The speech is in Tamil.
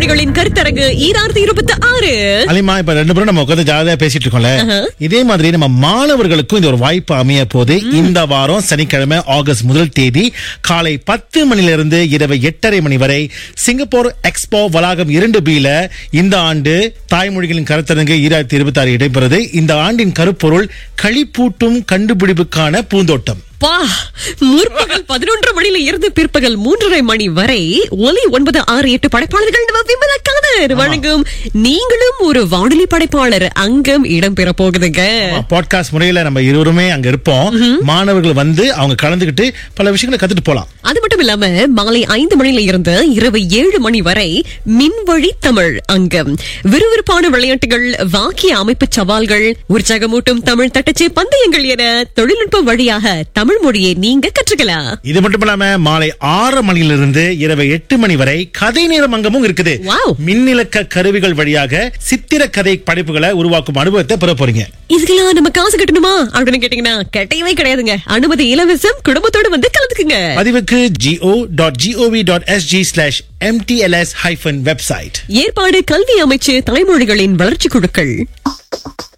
தாய்மொழிகளின் கருத்தரங்கு ஈராயிரத்தி இருபத்தி ஆறு அலிமா இப்ப ரெண்டு பேரும் நம்ம உட்காந்து ஜாலியா பேசிட்டு இருக்கோம்ல இதே மாதிரி நம்ம மாணவர்களுக்கும் இந்த ஒரு வாய்ப்பு அமைய போது இந்த வாரம் சனிக்கிழமை ஆகஸ்ட் முதல் தேதி காலை பத்து மணில இருந்து இரவு எட்டரை மணி வரை சிங்கப்பூர் எக்ஸ்போ வளாகம் இரண்டு பில இந்த ஆண்டு தாய்மொழிகளின் கருத்தரங்கு ஈராயிரத்தி இருபத்தி ஆறு இடம்பெறுது இந்த ஆண்டின் கருப்பொருள் களிப்பூட்டும் கண்டுபிடிப்புக்கான பூந்தோட்டம் பா முற்பகல் பதினொன்று மணில இருந்து பிற்பகல் மூன்றரை மணி வரை ஒலி ஒன்பது ஆறு எட்டு படைப்பாளர்கள் நம்ம விமலா காதர் வழங்கும் நீங்களும் ஒரு வானொலி படைப்பாளர் அங்கம் இடம்பெற போகுதுங்க பாட்காஸ்ட் முறையில நம்ம இருவருமே அங்க இருப்போம் மாணவர்கள் வந்து அவங்க கலந்துகிட்டு பல விஷயங்களை கத்துட்டு போலாம் அது மட்டும் இல்லாம மாலை ஐந்து மணில இருந்து இரவு ஏழு மணி வரை மின்வழி தமிழ் அங்கம் விறுவிறுப்பான விளையாட்டுகள் வாக்கிய அமைப்பு சவால்கள் உற்சாகமூட்டும் தமிழ் தட்டச்சு பந்தயங்கள் என தொழில்நுட்பம் வழியாக தமிழ் மொழியை நீங்க கற்றுக்கலாம் இது மட்டும் இல்லாம மாலை ஆறு மணியிலிருந்து இரவு எட்டு மணி வரை கதை நேரம் அங்கமும் இருக்குது Wow. மின்னிலக்க கருவிகள் வழியாக சித்திர கதை படைப்புகளை உருவாக்கும் அனுபவத்தை பெற போறீங்க இதுக்கெல்லாம் நம்ம காசு கட்டணுமா அப்படின்னு கேட்டீங்கன்னா கட்டையவே கிடையாதுங்க அனுமதி இலவசம் குடும்பத்தோட வந்து கலந்துக்குங்க பதிவுக்கு G O dot G O V dot S G slash M T L S hyphen website ஏற்பாடு கல்வி அமைச்சு தாய்மொழிகளின் வளர்ச்சி குழுக்கள்